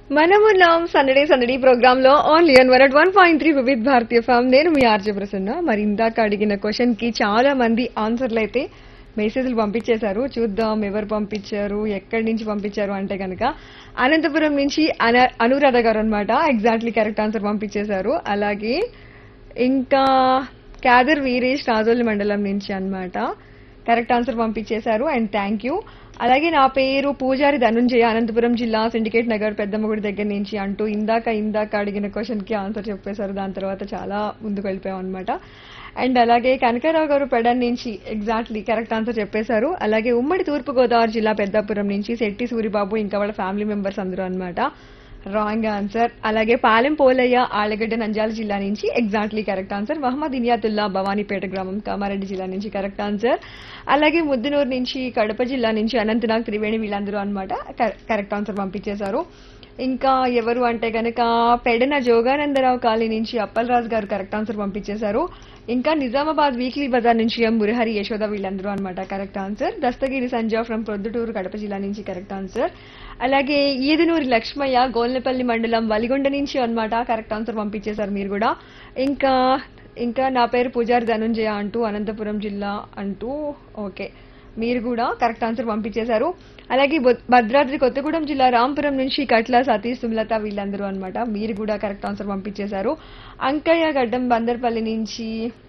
మనమున్నాం సందడి సందడి ప్రోగ్రామ్ లో only one one one point three Vividh Bharatiya FM నేను మీ ఆర్జే ప్రసన్న మరి ఇందాక అడిగిన క్వశ్చన్ కి చాలా మంది ఆన్సర్లు అయితే మెసేజ్లు పంపించేశారు చూద్దాం ఎవరు పంపించారు ఎక్కడి నుంచి పంపించారు అంటే కనుక అనంతపురం నుంచి అన అనురాధ గారు అనమాట ఎగ్జాక్ట్లీ కరెక్ట్ ఆన్సర్ పంపించేశారు అలాగే ఇంకా క్యాదర్ వీరేష్ రాజోలి మండలం నుంచి అన్నమాట కరెక్ట్ ఆన్సర్ పంపించేశారు అండ్ థ్యాంక్ యూ అలాగే నా పేరు పూజారి ధనుంజయ అనంతపురం జిల్లా సిండికేట్ నగర్ పెద్దమ్మగుడి దగ్గర నుంచి అంటూ ఇందాక ఇందాక అడిగిన క్వశ్చన్ కి ఆన్సర్ చెప్పేశారు దాని తర్వాత చాలా ముందుకు వెళ్ళిపోయాం అనమాట అండ్ అలాగే కనకారావు గారు పెడన్ నుంచి ఎగ్జాక్ట్లీ కరెక్ట్ ఆన్సర్ చెప్పేశారు అలాగే ఉమ్మడి తూర్పు గోదావరి జిల్లా పెద్దాపురం నుంచి శెట్టి సూరిబాబు ఇంకా వాళ్ళ ఫ్యామిలీ మెంబర్స్ అందరూ అన్నమాట రాంగ్ ఆన్సర్ అలాగే పాలెం పోలయ్య ఆలగడ్డ నంద్యాల జిల్లా నుంచి exactly correct answer Mohammed Inayatullah Bhavanipeta గ్రామం కామారెడ్డి జిల్లా నుంచి కరెక్ట్ ఆన్సర్ అలాగే ముద్దునూరు నుంచి కడప జిల్లా నుంచి అనంతనాగ్ త్రివేణి వీళ్ళందరూ అనమాట కరెక్ట్ ఆన్సర్ పంపించేశారు ఇంకా ఎవరు అంటే గనక పెడన జోగానందరావు కాలనీ నుంచి అప్పలరాజు గారు కరెక్ట్ ఆన్సర్ పంపించేశారు ఇంకా నిజామాబాద్ వీక్లీ బజార్ నుంచి ఎం మురహరి యశోద వీళ్ళందరూ అనమాట correct answer Dastagiri Sanja from Proddatur Kadapa జిల్లా నుంచి కరెక్ట్ ఆన్సర్ అలాగే ఈదునూరి లక్ష్మయ్య గోల్నపల్లి మండలం వలిగొండ నుంచి అన్నమాట కరెక్ట్ ఆన్సర్ పంపించేశారు మీరు కూడా ఇంకా ఇంకా నా పేరు పూజారి ధనుంజయ అంటూ అనంతపురం జిల్లా అంటూ ఓకే మీరు కూడా కరెక్ట్ ఆన్సర్ పంపించేశారు అలాగే బొ- భద్రాద్రి కొత్తగూడెం జిల్లా రాంపురం నుంచి కట్ల సతీష్ సుమలత వీళ్ళందరూ అన్నమాట మీరు కూడా కరెక్ట్ ఆన్సర్ పంపించేశారు అంకయ్య గడ్డం బందర్పల్లి నుంచి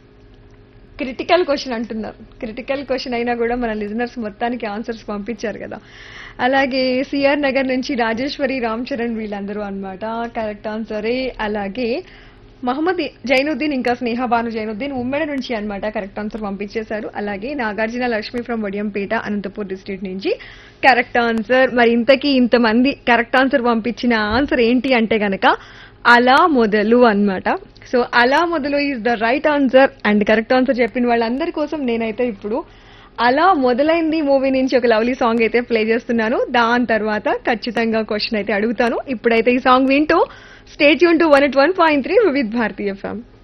క్రిటికల్ క్వశ్చన్ అంటున్నారు క్రిటికల్ క్వశ్చన్ అయినా కూడా మన లిజనర్స్ మొత్తానికి ఆన్సర్స్ పంపించారు కదా అలాగే సిఆర్ నగర్ నుంచి రాజేశ్వరి రామ్ చరణ్ వీళ్ళందరూ అన్నమాట కరెక్ట్ ఆన్సరే అలాగే మహమ్మద్ జైనుద్దీన్ ఇంకా స్నేహబాను జైనుద్దీన్ ఉమ్మెడ నుంచి అన్నమాట కరెక్ట్ ఆన్సర్ పంపించేశారు అలాగే నాగార్జున లక్ష్మి ఫ్రమ్ వడియంపేట అనంతపూర్ డిస్ట్రిక్ట్ నుంచి కరెక్ట్ ఆన్సర్ మరి ఇంతకీ ఇంతమంది కరెక్ట్ ఆన్సర్ పంపించిన ఆన్సర్ ఏంటి అంటే గనక అలా మొదలు అన్నమాట సో అలా మొదలు is the right answer and correct answer చెప్పిన వాళ్ళందరి కోసం నేనైతే ఇప్పుడు అలా మొదలైంది మూవీ నుంచి ఒక లవ్లీ సాంగ్ అయితే ప్లే చేస్తున్నాను దాని తర్వాత ఖచ్చితంగా క్వశ్చన్ అయితే అడుగుతాను ఇప్పుడైతే ఈ సాంగ్ వింటూ స్టేట్ యూన్ to one at one point three Vividh Bharatiya FM